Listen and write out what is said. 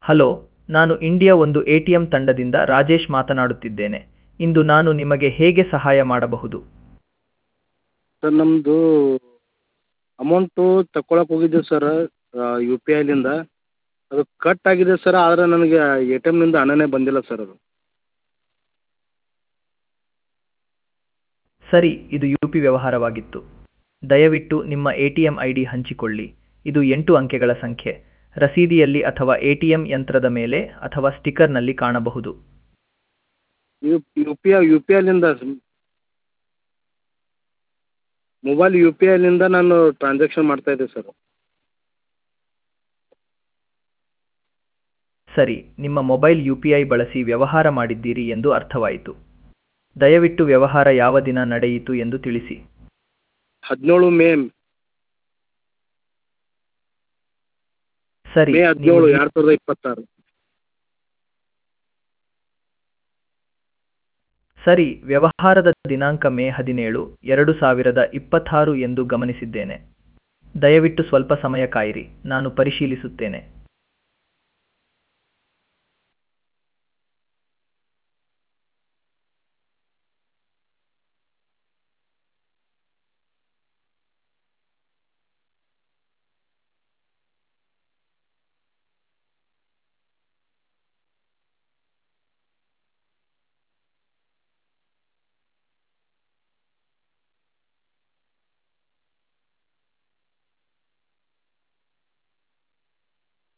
hello ನಾನು India ಒಂದು A T M ತಂಡದಿಂದ ರಾಜೇಶ್ ಮಾತನಾಡುತ್ತಿದ್ದೇನೆ ಇಂದು ನಾನು ನಿಮಗೆ ಹೇಗೆ ಸಹಾಯ ಮಾಡಬಹುದು ಸರ್ ನಮ್ಮದು ಅಮೌಂಟು ತಕೊಳಕ್ಕೆ ಹೋಗಿದ್ದೆ ಸರ್ ಯು ಪಿ ಐಲಿಂದ ಅದು ಕಟ್ ಆಗಿದೆ ಸರ್ ಆದರೆ ನನಗೆ ಎ ಟಿ ಎಮ್ನಿಂದ ಹಣನೇ ಬಂದಿಲ್ಲ ಸರ್ ಅದು ಸರಿ ಇದು ಯು ಪಿ ವ್ಯವಹಾರವಾಗಿತ್ತು ದಯವಿಟ್ಟು ನಿಮ್ಮ A T M I D ಹಂಚಿಕೊಳ್ಳಿ ಇದು ಎಂಟು ಅಂಕೆಗಳ ಸಂಖ್ಯೆ ರಸೀದಿಯಲ್ಲಿ ಅಥವಾ ಎ ಟಿ ಎಂ ಯಂತ್ರದ ಮೇಲೆ ಅಥವಾ ಸ್ಟಿಕ್ಕರ್ನಲ್ಲಿ ಕಾಣಬಹುದು U U P I U P ಐಲಿಂದ ಮೊಬೈಲ್ ಯು ಪಿ ಐಲಿಂದ ನಾನು ಟ್ರಾನ್ಸಾಕ್ಷನ್ ಮಾಡ್ತಾ ಇದ್ದೆ ಸರ್ ಸರಿ ನಿಮ್ಮ ಮೊಬೈಲ್ ಯು ಪಿ ಐ ಬಳಸಿ ವ್ಯವಹಾರ ಮಾಡಿದ್ದೀರಿ ಎಂದು ಅರ್ಥವಾಯಿತು ದಯವಿಟ್ಟು ವ್ಯವಹಾರ ಯಾವ ದಿನ ನಡೆಯಿತು ಎಂದು ತಿಳಿಸಿ ಹದಿನೇಳು ಮೇ ಸರಿ ಮೇ ನೀವು ಹದಿನೇಳು ಎರಡು ಸಾವಿರದ ಇಪ್ಪತ್ತಾರು ಸರಿ ವ್ಯವಹಾರದ ದಿನಾಂಕ ಮೇ ಹದಿನೇಳು ಎರಡು ಸಾವಿರದ ಇಪ್ಪತ್ತಾರು ಎಂದು ಗಮನಿಸಿದ್ದೇನೆ ದಯವಿಟ್ಟು ಸ್ವಲ್ಪ ಸಮಯ ಕಾಯಿರಿ ನಾನು ಪರಿಶೀಲಿಸುತ್ತೇನೆ